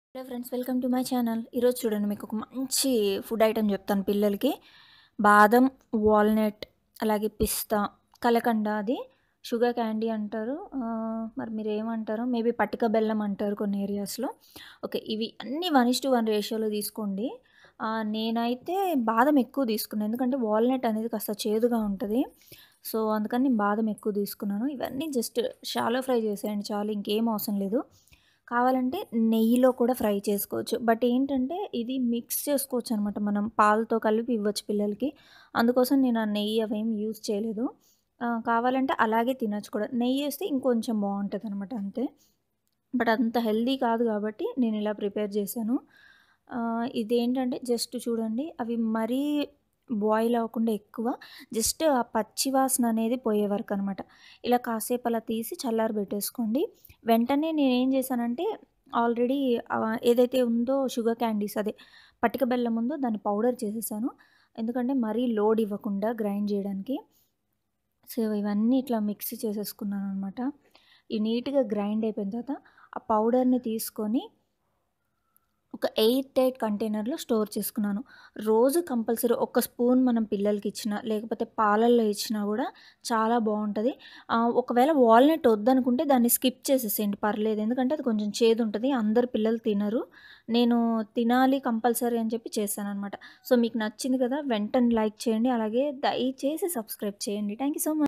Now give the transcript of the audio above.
hello friends welcome to my channel ఈరోజు చూడండి మీకు ఒక మంచి ఫుడ్ ఐటెం చెప్తాను పిల్లలకి బాదం వాల్నట్ అలాగే పిస్తా కలకండ అది షుగర్ క్యాండీ అంటారు ఆ, మరి మీరు ఏమంటారు మేబీ పటిక బెల్లం అంటారు కొన్ని ఏరియాస్లో ఓకే ఇవి అన్ని వన్ ఇస్ టు వన్ రేషియోలో తీసుకోండి ఆ, నేనైతే బాదం ఎక్కువ తీసుకున్నాను ఎందుకంటే వాల్నట్ అనేది కాస్త చేదుగా ఉంటుంది సో అందుకని నేను బాదం ఎక్కువ తీసుకున్నాను ఇవన్నీ జస్ట్ షాలో ఫ్రై చేసేయండి చాలు ఇంకేం అవసరం లేదు కావాలంటే నెయ్యిలో కూడా ఫ్రై చేసుకోవచ్చు బట్ ఏంటంటే ఇది మిక్స్ చేసుకోవచ్చు అనమాట మనం పాలతో కలిపి ఇవ్వచ్చు పిల్లలకి అందుకోసం నేను ఆ నెయ్యి అవేం యూజ్ చేయలేదు ఆ, కావాలంటే అలాగే తినచ్చు కూడా నెయ్యి వేస్తే ఇంకొంచెం బాగుంటుంది అనమాట అంతే బట్ అంత హెల్దీ కాదు కాబట్టి నేను ఇలా ప్రిపేర్ చేశాను ఆ, ఇదేంటంటే జస్ట్ చూడండి అవి మరీ బాయిల్ అవ్వకుండా ఎక్కువ జస్ట్ ఆ పచ్చి వాసన అనేది పోయే వరకు అనమాట ఇలా కాసేపు అలా తీసి చల్లారి పెట్టేసుకోండి వెంటనే నేను ఏం చేశానంటే ఆల్రెడీ ఏదైతే ఉందో షుగర్ క్యాండీస్ అదే పటిక బెల్లం ఉందో దాన్ని పౌడర్ చేసేసాను ఎందుకంటే మరీ లోడ్ ఇవ్వకుండా గ్రైండ్ చేయడానికి సో ఇవన్నీ ఇట్లా మిక్సీ చేసేసుకున్నాను అనమాట ఈ నీట్గా గ్రైండ్ అయిపోయిన తర్వాత ఆ పౌడర్ని తీసుకొని ఒక ఎయిట్ టైట్ కంటైనర్లో స్టోర్ చేసుకున్నాను రోజు కంపల్సరీ ఒక స్పూన్ మనం పిల్లలకి ఇచ్చినా లేకపోతే పాలల్లో ఇచ్చినా కూడా చాలా బాగుంటుంది ఆ, ఒకవేళ వాల్నట్ వద్దనుకుంటే దాన్ని స్కిప్ చేసేసేయండి పర్లేదు ఎందుకంటే అది కొంచెం చేదు ఉంటుంది అందరు పిల్లలు తినరు నేను తినాలి కంపల్సరీ అని చెప్పి చేశాను అనమాట సో మీకు నచ్చింది కదా వెంటనే లైక్ చేయండి అలాగే దయచేసి సబ్స్క్రైబ్ చేయండి థ్యాంక్ యూ సో మచ్